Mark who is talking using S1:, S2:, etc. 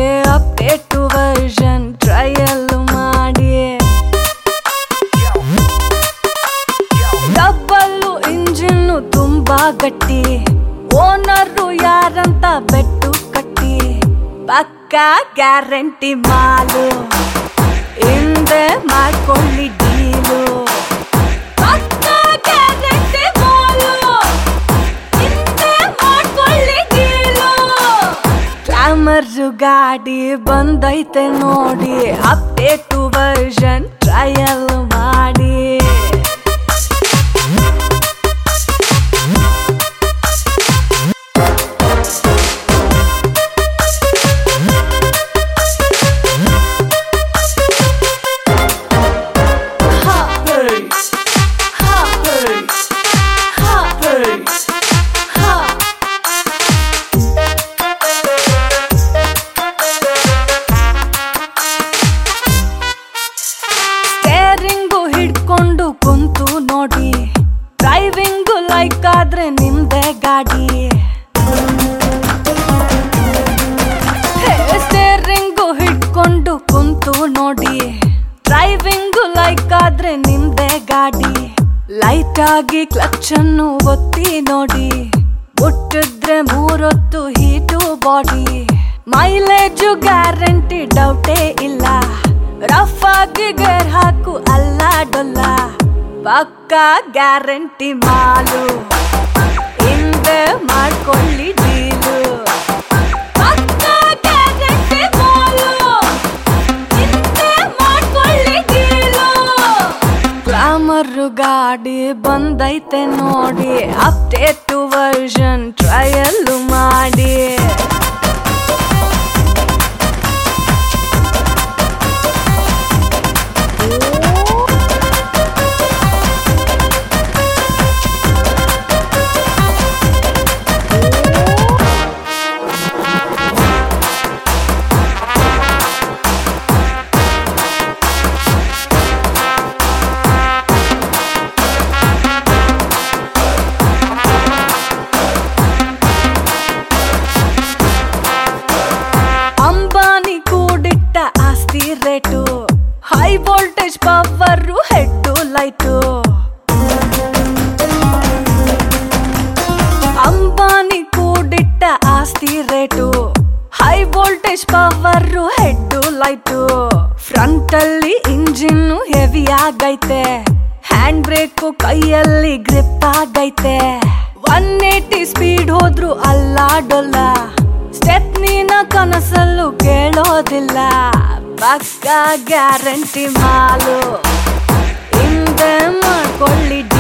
S1: update version trial ಮಾಡಿ double engine ತುಂಬಾ ಗಟ್ಟಿ ಓನರು ಯಾರಂತ ಬೆಟ್ಟು ಕಟ್ಟಿ ಪಕ್ಕ ಗ್ಯಾರಂಟಿ ಮಾಲು ಹಿಂದೆ ಮಾಡ್ಕೊಳ್ಳಿ ಡೀಲು ಪಕ್ಕ ಗ್ಯಾರಂಟಿ ಮಾಲು ಹಿಂದೆ ಮಾಡ್ಕೊಳ್ಳಿ ಡೀಲು ಗ್ಲಾಮರ್ ಗಾಡಿ ಬಂದೈತೆ ನೋಡಿ ಅಪ್ಡೇಟ್ ವರ್ಷನ್ ಟ್ರಯಲ್ ಮಾಡಿ ಸ್ಟೇರಿಂಗು ಹಿಡ್ಕೊಂಡು ಕುಂತು ನೋಡಿ ಡ್ರೈವಿಂಗು ಲೈಕ್ ಆದ್ರೆ ನಿಮ್ದೇ ಗಾಡಿ ಸ್ಟೇರಿಂಗು ಹಿಡ್ಕೊಂಡು ಕುಂತು ನೋಡಿ ಡ್ರೈವಿಂಗು ಲೈಕ್ ಆದ್ರೆ ನಿಮ್ದೇ ಗಾಡಿ ಲೈಟ್ ಆಗಿ ಕ್ಲಚ್ ಅನ್ನು ಒತ್ತಿ ನೋಡಿ ಮುಟ್ಟಿದ್ರೆ ಮೂರೊತ್ತು ಹೀಟು ಬಾಡಿ ಮೈಲೇಜು ಗ್ಯಾರಂಟಿ ಡೌಟೇ ಇಲ್ಲ ರಫ್ ಆಗಿ ಗೇರ್ ಹಾಕು ಅಲ್ಲ ಡೊಲ್ಲ ಪಕ್ಕ ಗ್ಯಾರಂಟಿ ಮಾಲು ಹಿಂದೆ ಮಾಡ್ಕೊಳ್ಳಿ ಡೀಲು ಪಕ್ಕ ಗ್ಯಾರಂಟಿ ಮಾಲು ಹಿಂದೆ ಮಾಡ್ಕೊಳ್ಳಿ ಡೀಲು ಗ್ಲಾಮರ್ ಗಾಡಿ ಬಂದೈತೆ ನೋಡಿ ಅಪ್ಡೇಟ್ ವರ್ಷನ್ ಟ್ರಯಲ್ ಮಾಡಿ ಅಂಬಾನಿ ಕೂಡಿಟ್ಟ ಆಸ್ತಿ rate high voltage power head light Ambani ಕೂಡಿಟ್ಟ ಆಸ್ತಿ rate high voltage power head light front ಅಲ್ಲಿ ಇಂಜಿನ್ ಹೆವಿ ಆಗೈತೆ ಹ್ಯಾಂಡ್ ಬ್ರೇಕು ಕೈಯಲ್ಲಿ ಗ್ರಿಪ್ ಆಗೈತೆ ಒನ್ ಏಟಿ ಸ್ಪೀಡ್ ಹೋದ್ರು ಅಲ್ಲಾಡೋಲ್ಲ ಸ್ಟೆಪ್ ನೀನ ಕನಸಲ್ಲೂ ಕೇಳೋದಿಲ್ಲ ಪಕ್ಕ ಗ್ಯಾರಂಟಿ ಮಾಲು ಹಿಂದೆ ಮಾಡ್ಕೊಳ್ಳಿ